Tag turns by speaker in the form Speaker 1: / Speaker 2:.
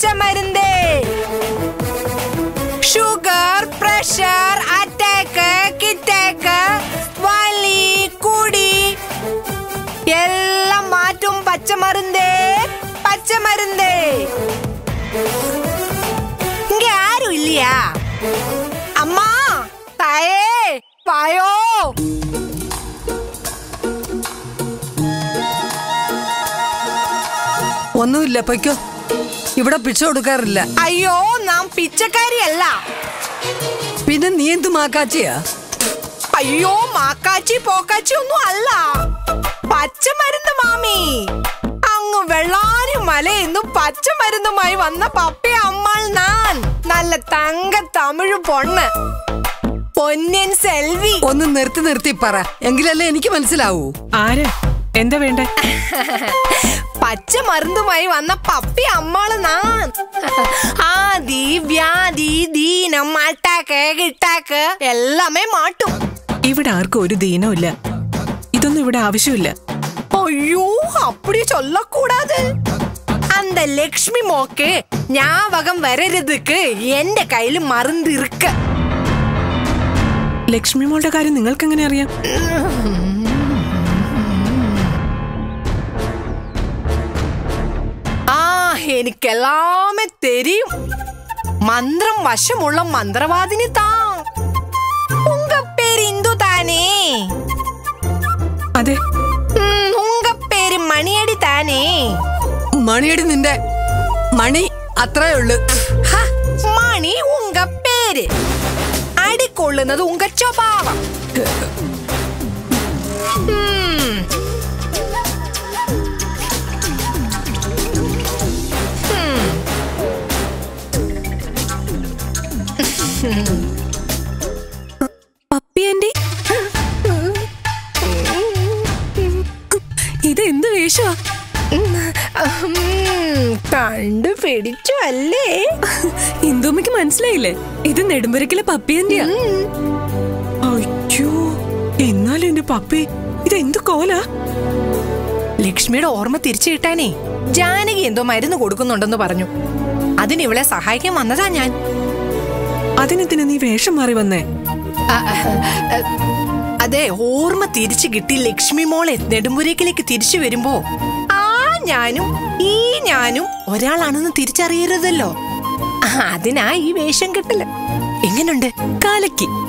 Speaker 1: പച്ചമരുന്ന് sugar pressure attack കിറ്റാക്ക് വലി കുടി എല്ലാം മാറ്റും പച്ചമരുന്ന് പച്ചമരുന്ന് ഇങ്ങ ആരും ഇല്ലയാ അമ്മാ തായേ വായോ
Speaker 2: ഒന്നുമില്ല പൊയ്ക്കോ ഇവിടെ പിച്ച കൊടുക്കാറില്ല
Speaker 1: അയ്യോ നാം പിച്ചക്കാരിയല്ല
Speaker 2: പിന്നെ നീ എന്ത് മാക്കാച്ചിയാ
Speaker 1: അയ്യോ മാക്കാച്ചി പോക്കാച്ചി ഒന്നും അല്ല പച്ചമരുന്ന് മാമി അങ്ങ് വെള്ളാരി മലയിന്ന് പച്ചമരുന്നുമായി വന്ന പപ്പി അമ്മാൾ നാൻ നല്ല തങ്ക തമിഴ് പൊണ്ണ് പൊന്നിയൻ സെൽവി
Speaker 2: ഒന്ന് നിർത്തി നിർത്തി പറ എങ്കിലല്ലേ എനിക്ക് മനസ്സിലാവൂ
Speaker 3: ആര് എന്താ വേണ്ടേ
Speaker 1: പച്ചമരുന്നുമായി വന്ന പപ്പി അമ്മാള് നാൻ ആദി വ്യാധി ദീനം അട്ടാക്ക് കിട്ടാക്ക് എല്ലാമേ മാട്ടും
Speaker 3: ഇവിടെ ആർക്കും ഒരു ദീനവും ഇല്ല ഇതൊന്നും ഇവിടെ ആവശ്യമില്ല
Speaker 1: ஐயோ அப்படி சொல்லக்கூடாது அந்த லக்ஷ்மி மோக்கு ஞாபகம் வர்றதுக்கு എന്റെ കയ്യിൽ മருந்து ഇருக்கு
Speaker 3: ലക്ഷ്മി മോളുടെ കാര്യം നിങ്ങൾക്ക് എങ്ങനെ അറിയാം
Speaker 1: ആ എനിക്കെല്ലാമേ തെരിയും മന്ത്രം വശമുള്ള മന്ത്രവാദിനി താ ഉങ്ക പേര് ഇന്ദു താനേ
Speaker 3: അതെ
Speaker 1: ഉം, ഉങ്ക പേര് മണിയടി താനേ
Speaker 2: മണിയടി നിന്റെ മണി അത്രേ ഉള്ളു
Speaker 1: ഹ, മണി ഉങ്ക പേര് അടിക്കൊള്ളുന്നത് ഉങ്ക സ്വഭാവം ഉം.
Speaker 3: പപ്പി ആന്റി ഇത് എന്ത് വേഷമാ
Speaker 1: ഉം, കണ്ടുപിടിച്ചു അല്ലേ
Speaker 3: ഇന്ദുമ്മക്ക് മനസ്സിലായില്ലേ ഇത് നെടുമ്പരക്കിലെ പപ്പി ആന്റിയാ അയ്യോ എന്നാലും എന്റെ പപ്പി ഇത് എന്ത് കോലാ
Speaker 1: ലക്ഷ്മിയുടെ ഓർമ്മ തിരിച്ചു കിട്ടാനേ ജാനകി എന്തോ മരുന്ന് കൊടുക്കുന്നുണ്ടെന്ന് പറഞ്ഞു അതിന് ഇവളെ സഹായിക്കാൻ വന്നതാ ഞാൻ
Speaker 3: അതിനെന്തിനാ നീ വേഷം മാറി വന്നേ
Speaker 1: അ, അ, അ, അതെ ഓർമ്മ തിരിച്ചു കിട്ടി ലക്ഷ്മി മോളെ നെടുമ്പുരേക്കിലേക്ക് തിരിച്ചു വരുമ്പോ ആ ഞാനും ഈ ഞാനും ഒരാളാണെന്ന് തിരിച്ചറിയരുതല്ലോ ആ, അതിനാ ഈ വേഷം കെട്ടല് എങ്ങനുണ്ട്
Speaker 3: കാലക്കി